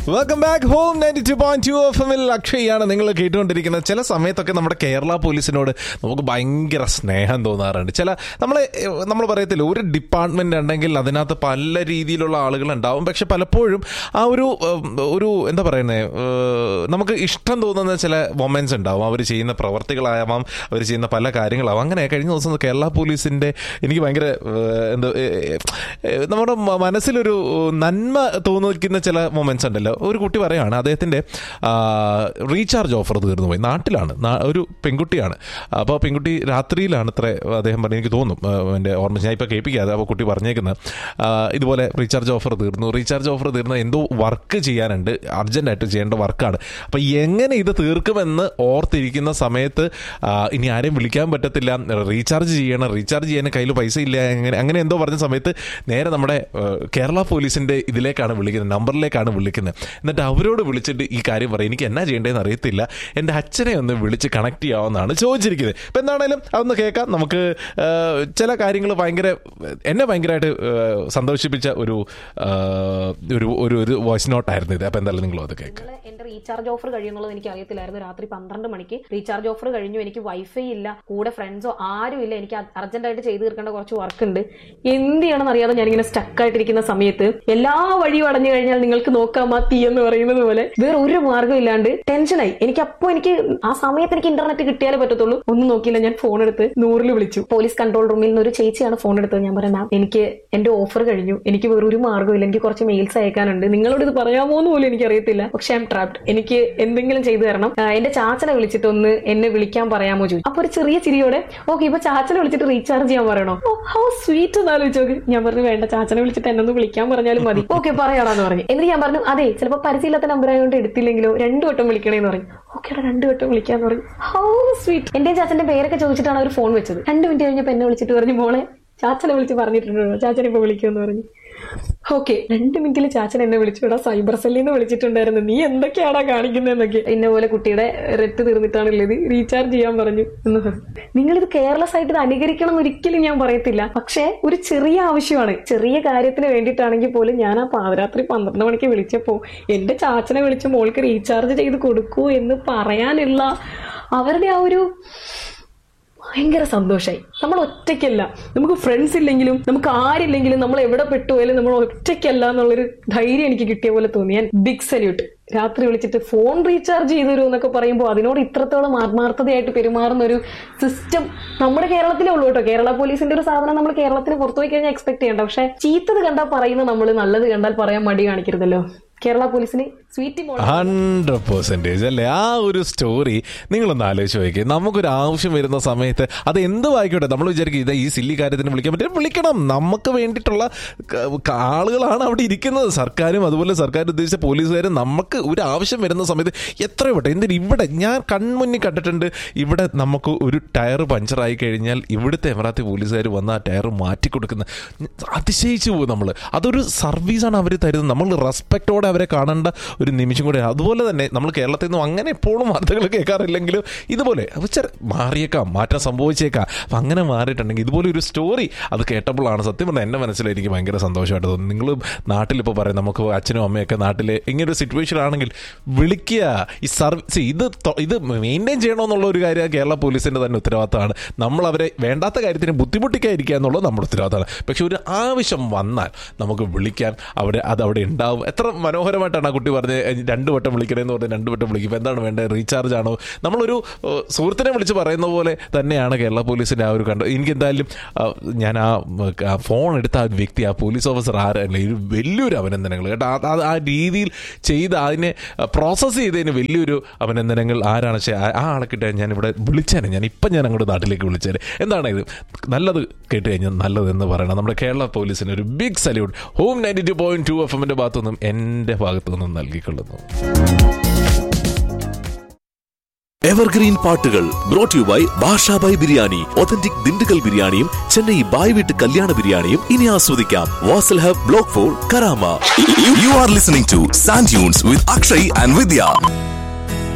Welcome back home ninety two point two F എമ്മിൽ അക്ഷയാണ് നിങ്ങൾ കേട്ടുകൊണ്ടിരിക്കുന്നത് ചില സമയത്തൊക്കെ നമ്മുടെ കേരള പോലീസിനോട് നമുക്ക് ഭയങ്കര സ്നേഹം തോന്നാറുണ്ട് ചില നമ്മൾ നമ്മൾ പറയത്തില്ല ഒരു ഡിപ്പാർട്ട്മെന്റ് ഉണ്ടെങ്കിൽ അതിനകത്ത് പല രീതിയിലുള്ള ആളുകൾ ഉണ്ടാവും പക്ഷെ പലപ്പോഴും ആ ഒരു ഉം, ഒരു എന്താ പറയുന്നത് നമുക്ക് ഇഷ്ടം തോന്നുന്ന ചില മൊമെന്റ്സ് ഉണ്ടാവും അവർ ചെയ്യുന്ന പ്രവർത്തികളാവാം അവർ ചെയ്യുന്ന പല കാര്യങ്ങളാവാം അങ്ങനെ കഴിഞ്ഞ ദിവസം കേരള പോലീസിന്റെ എനിക്ക് ഭയങ്കര ഏഹ്, എന്താ ഏഹ്, ഏഹ്, നമ്മുടെ മ- മനസ്സിലൊരു നന്മ തോന്നിക്കുന്ന ചില മൊമെന്റ്സ് ഉണ്ടല്ലോ ഒരു കുട്ടി പറയാണ് അദ്ദേഹത്തിന്റെ ആ, റീചാർജ് ഓഫർ തീർന്നു പോയി നാട്ടിലാണ് നാ- ഒരു പെൺകുട്ടിയാണ് അപ്പോൾ പെൺകുട്ടി രാത്രിയിലാണ് ഇത്ര അദ്ദേഹം പറഞ്ഞു എനിക്ക് തോന്നും ആ, എൻ്റെ ഓർമ്മ ഞാൻ ഇപ്പോൾ കേൾപ്പിക്കാതെ അപ്പോൾ കുട്ടി പറഞ്ഞേക്കുന്നത് ആ, ഇതുപോലെ റീചാർജ് ഓഫർ തീർന്നു റീചാർജ് ഓഫർ തീർന്ന എന്തോ വർക്ക് ചെയ്യാനുണ്ട് അർജന്റായിട്ട് ചെയ്യേണ്ട വർക്കാണ് അപ്പോൾ എങ്ങനെ ഇത് തീർക്കുമെന്ന് ഓർത്തിരിക്കുന്ന സമയത്ത് ആ, ഇനി ആരെയും വിളിക്കാൻ പറ്റത്തില്ല റീചാർജ് ചെയ്യണം റീചാർജ് ചെയ്യാൻ കയ്യിൽ പൈസ ഇല്ല അങ്ങനെ അങ്ങനെ എന്തോ പറഞ്ഞ സമയത്ത് നേരെ നമ്മുടെ ആ, കേരള പോലീസിന്റെ ഇതിലേക്കാണ് വിളിക്കുന്നത് നമ്പറിലേക്കാണ് വിളിക്കുന്നത് എന്നിട്ട് അവരോട് വിളിച്ചിട്ട് ഈ കാര്യം പറയും എനിക്ക് എന്നാ ചെയ്യേണ്ടതെന്ന് അറിയത്തില്ല എൻ്റെ അച്ഛനെ ഒന്ന് വിളിച്ച് കണക്ട് ചെയ്യാമെന്നാണ് ചോദിച്ചിരിക്കുന്നത് ഇപ്പം എന്താണേലും അതൊന്ന് കേൾക്കാം നമുക്ക് ആ, ചില കാര്യങ്ങൾ ഭയങ്കര എന്നെ ഭയങ്കരമായിട്ട് ആ, സന്തോഷിപ്പിച്ച ഒരു ആ, ഒരു ഒരു ഒരു വോയിസ് നോട്ടായിരുന്നു ഇത് അപ്പം എന്തായാലും നിങ്ങളും അത് കേൾക്കുക ഇന്നലെ എന്റെ റീചാർജ് ഓഫർ കഴിയുന്നുള്ളത് എനിക്ക് അറിയത്തില്ലായിരുന്നു രാത്രി പന്ത്രണ്ട് മണിക്ക് റീചാർജ് ഓഫർ കഴിഞ്ഞു എനിക്ക് വൈഫൈ ഇല്ല കൂടെ ഫ്രണ്ട്സോ ആരും ഇല്ല എനിക്ക് അർജന്റ് ആയിട്ട് ചെയ്ത് തീർക്കേണ്ട കുറച്ച് വർക്ക് ഉണ്ട് എന്ത് ചെയ്യണമെന്ന് അറിയാതെ ഞാനിങ്ങനെ സ്റ്റക്ക് ആയിട്ടിരിക്കുന്ന സമയത്ത് എല്ലാ വഴിയും അടഞ്ഞു കഴിഞ്ഞാൽ നിങ്ങൾക്ക് നോക്കാം ആ തീ എന്ന് പറയുന്നത് പോലെ വേറെ ഒരു മാർഗ്ഗം ഇല്ലാണ്ട് ടെൻഷനായി എനിക്ക് അപ്പോ എനിക്ക് ആ സമയത്ത് എനിക്ക് ഇന്റർനെറ്റ് കിട്ടിയാലേ പറ്റത്തുള്ളൂ ഒന്നും നോക്കിയില്ല ഞാൻ ഫോൺ എടുത്ത് നൂറിൽ വിളിച്ചു പോലീസ് കൺട്രോൾ റൂമിൽ നിന്ന് ഒരു ചേച്ചിയാണ് ഫോൺ എടുത്തത് ഞാൻ പറയാം മാം എനിക്ക് എന്റെ ഓഫർ കഴിഞ്ഞു എനിക്ക് വേറൊരു മാർഗ്ഗമില്ല എനിക്ക് കുറച്ച് മെയിൽസ് അയക്കാനുണ്ട് നിങ്ങളോട് ഇത് പറയാമോ എന്ന് പോലും എനിക്ക് അറിയത്തില്ല പക്ഷെ ഐ എം ട്രാപ്ഡ് എനിക്ക് എന്തെങ്കിലും ചെയ്തു തരണം ആ, എന്റെ ചാച്ചനെ വിളിച്ചിട്ട് ഒന്ന് എന്നെ വിളിക്കാൻ പറയാമോ ചോദിച്ചു അപ്പൊ ഒരു ചെറിയ ചിരിയോടെ ഓക്കെ ഇപ്പൊ ചാച്ചനെ വിളിച്ചിട്ട് റീചാർജ് ചെയ്യാൻ പറയണോ ഓ ഹൗ സ്വീറ്റ് എന്ന് ആലോചിച്ച് നോക്ക് ഞാൻ പറഞ്ഞു വേണ്ട ചാച്ചനെ വിളിച്ചിട്ട് എന്നെ ഒന്ന് വിളിക്കാൻ പറഞ്ഞാലും മതി ഓക്കെ പറയാടാന്ന് പറഞ്ഞു എന്നിട്ട് ഞാൻ പറഞ്ഞു അതെ ചിലപ്പോൾ പരിചയമില്ലാത്ത നമ്പർ ആയതുകൊണ്ട് എടുത്തില്ലെങ്കിലോ രണ്ടു വട്ടം വിളിക്കണേന്ന് പറഞ്ഞു ഓക്കെ രണ്ടു വട്ടം വിളിക്കാന്ന് പറഞ്ഞു ഹൗ സ്വീറ്റ് എന്റെ ചാച്ചന്റെ പേരൊക്കെ ചോദിച്ചിട്ടാണ് അവർ ഫോൺ വെച്ചത് രണ്ട് മിനിറ്റ് കഴിഞ്ഞപ്പോൾ എന്നെ വിളിച്ചിട്ട് പറഞ്ഞു മോളെ ചാച്ചനെ വിളിച്ച് പറഞ്ഞിട്ടുണ്ടോ ചാച്ചനെ ഇപ്പൊ വിളിക്കുമെന്ന് പറഞ്ഞു ഓക്കെ രണ്ട് മിനിറ്റിൽ ചാച്ചൻ എന്നെ വിളിച്ചു വിടാ സൈബർ സെല്ലിൽ നിന്ന് വിളിച്ചിട്ടുണ്ടായിരുന്നു നീ എന്തൊക്കെയാടാ കാണിക്കുന്നതെന്നൊക്കെ ഇന്ന പോലെ കുട്ടിയുടെ റെറ്റ് തീർന്നിട്ടാണുള്ളത് റീചാർജ് ചെയ്യാൻ പറഞ്ഞു എന്ന് പറഞ്ഞു നിങ്ങളിത് കെയർലെസ് ആയിട്ട് ഇത് അനുകരിക്കണം എന്ന് ഒരിക്കലും ഞാൻ പറയത്തില്ല പക്ഷേ ഒരു ചെറിയ ആവശ്യമാണ് ചെറിയ കാര്യത്തിന് വേണ്ടിയിട്ടാണെങ്കിൽ പോലും ഞാൻ ആ പാതിരാത്രി പന്ത്രണ്ട് മണിക്ക് വിളിച്ചപ്പോ എന്റെ ചാച്ചനെ വിളിച്ച് മോൾക്ക് റീചാർജ് ചെയ്ത് കൊടുക്കൂ എന്ന് പറയാനുള്ള അവരുടെ ആ ഒരു ഭയങ്കര സന്തോഷമായി നമ്മൾ ഒറ്റയ്ക്കല്ല നമുക്ക് ഫ്രണ്ട്സ് ഇല്ലെങ്കിലും നമുക്ക് ആരില്ലെങ്കിലും നമ്മൾ എവിടെ പെട്ടുപോയാലും നമ്മൾ ഒറ്റയ്ക്കല്ല എന്നുള്ളൊരു ധൈര്യം എനിക്ക് കിട്ടിയ പോലെ തോന്നി ഞാൻ ബിഗ് സല്യൂട്ട് രാത്രി വിളിച്ചിട്ട് ഫോൺ റീചാർജ് ചെയ്തു തരൂ എന്നൊക്കെ പറയുമ്പോൾ അതിനോട് ഇത്രത്തോളം ആത്മാർത്ഥതയായിട്ട് പെരുമാറുന്ന ഒരു സിസ്റ്റം നമ്മുടെ കേരളത്തിലേ ഉള്ളൂ കേട്ടോ കേരള പോലീസിന്റെ ഒരു സാധനം നമ്മൾ കേരളത്തിന് പുറത്തു പോയി കഴിഞ്ഞാൽ എക്സ്പെക്ട് ചെയ്യണ്ട പക്ഷെ ചീത്തത് കണ്ടാൽ പറയുന്ന നമ്മൾ നല്ലത് കണ്ടാൽ പറയാൻ മടി കാണിക്കരുതല്ലോ കേരള പോലീസിന് സ്വീറ്റ് മോൾ ഹൺഡ്രഡ് പെർസെൻറ്റേജ് അല്ലേ ആ ഒരു സ്റ്റോറി നിങ്ങളൊന്ന് ആലോചിച്ച് നോക്കി നമുക്കൊരു ആവശ്യം വരുന്ന സമയത്ത് അത് എന്ത് ആയിക്കോട്ടെ നമ്മൾ വിചാരിക്കും ഇത് ഈ സില്ലി കാര്യത്തിന് വിളിക്കാൻ പറ്റില്ല വിളിക്കണം നമുക്ക് വേണ്ടിയിട്ടുള്ള ക- ക- ആളുകളാണ് അവിടെ ഇരിക്കുന്നത് സർക്കാരും അതുപോലെ സർക്കാർ ഉദ്ദേശിച്ച പോലീസുകാരും നമുക്ക് ഒരു ആവശ്യം വരുന്ന സമയത്ത് എത്രയോ വട്ടെ എന്തിന് ഇവിടെ ഞാൻ കൺമുന്നിൽ കണ്ടിട്ടുണ്ട് ഇവിടെ നമുക്ക് ഒരു ടയർ പഞ്ചറായി കഴിഞ്ഞാൽ ഇവിടുത്തെ എമറാത്തി പോലീസുകാർ വന്ന് ആ ടയർ മാറ്റി കൊടുക്കുന്ന അതിശയിച്ചു പോകും നമ്മൾ അതൊരു സർവീസാണ് അവർ തരുന്നത് നമ്മൾ റെസ്പെക്റ്റോടെ അവരെ കാണേണ്ട ഒരു നിമിഷം കൂടെ അതുപോലെ തന്നെ നമ്മൾ കേരളത്തിൽ നിന്നും അങ്ങനെ എപ്പോഴും വാർത്തകൾ കേൾക്കാറില്ലെങ്കിലും ഇതുപോലെ അത് ചെറു മാറിയേക്കാം മാറ്റം സംഭവിച്ചേക്കാം അപ്പം അങ്ങനെ മാറിയിട്ടുണ്ടെങ്കിൽ ഇതുപോലെ ഒരു സ്റ്റോറി അത് കേട്ടപ്പോഴാണ് സത്യം പറഞ്ഞാൽ എൻ്റെ മനസ്സിൽ എനിക്ക് ഭയങ്കര സന്തോഷമായിട്ട് തോന്നുന്നു നിങ്ങൾ നാട്ടിലിപ്പോൾ പറയും നമുക്ക് അച്ഛനും അമ്മയൊക്കെ നാട്ടിൽ ഇങ്ങനെ ഒരു സിറ്റുവേഷൻ ആണെങ്കിൽ വിളിക്കുക ഈ സർവീസ് ഇത് തൊ- ഇത് മെയിൻറ്റെയിൻ ചെയ്യണമെന്നുള്ള ഒരു കാര്യം കേരള പോലീസിൻ്റെ തന്നെ ഉത്തരവാദിത്തമാണ് നമ്മൾ അവരെ വേണ്ടാത്ത കാര്യത്തിന് ബുദ്ധിമുട്ടിക്കാതിരിക്കുക എന്നുള്ളത് നമ്മുടെ ഉത്തരവാദിത്തമാണ് പക്ഷെ ഒരു ആവശ്യം വന്നാൽ നമുക്ക് വിളിക്കാൻ അവിടെ അത് അവിടെ ഉണ്ടാവും എത്ര മനോഹരമായിട്ടാണ് ആ കുട്ടി പറഞ്ഞത് "എ, രണ്ട് വട്ടം വിളിക്കണമെന്ന് പറഞ്ഞ് രണ്ട് വട്ടം വിളിക്കും ഇപ്പം എന്താണ് വേണ്ടത് റീചാർജ് ആണോ നമ്മളൊരു ഏഹ്, സുഹൃത്തിനെ വിളിച്ച് പറയുന്ന പോലെ തന്നെയാണ് കേരള പോലീസിൻ്റെ ആ ഒരു കണ്ടത് എനിക്ക് എന്തായാലും ആ, ഞാൻ ആ ഉം, ആ ഫോൺ എടുത്ത ആ ഒരു വ്യക്തി ആ പോലീസ് ഓഫീസർ ആരല്ല ഒരു വലിയൊരു അഭിനന്ദനങ്ങൾ കേട്ടോ ആ- ആ- ആ രീതിയിൽ ചെയ്ത് അതിനെ പ്രോസസ്സ് ചെയ്തതിന് വലിയൊരു അഭിനന്ദനങ്ങൾ ആരാണ് പക്ഷേ ആ ആളെ കിട്ടാൻ ഞാൻ ഇവിടെ വിളിച്ചേനെ ഞാൻ ഇപ്പം ഞാൻ അങ്ങോട്ട് നാട്ടിലേക്ക് വിളിച്ചേനെ എന്താണ് ഇത് നല്ലത് കേട്ട് കഴിഞ്ഞാൽ നല്ലതെന്ന് പറയണം നമ്മുടെ കേരള പോലീസിന് ഒരു big salute home ninety two point two F എമ്മിൻ്റെ ഭാഗത്തു നിന്നും എൻ്റെ ഭാഗത്തു നിന്നും നൽകിക്കൊള്ളുന്നു എവർഗ്രീൻ പാട്ടുകൾ brought you by Bashabhai biryani authentic Dindigul ബിരിയാണിയും ചെന്നൈ ബായ് വീട്ട് കല്യാണ ബിരിയാണിയും ഇനി ആസ്വദിക്കാം Vasal hub block four Karama You are listening to Sand Dunes with Akshay and Vidya.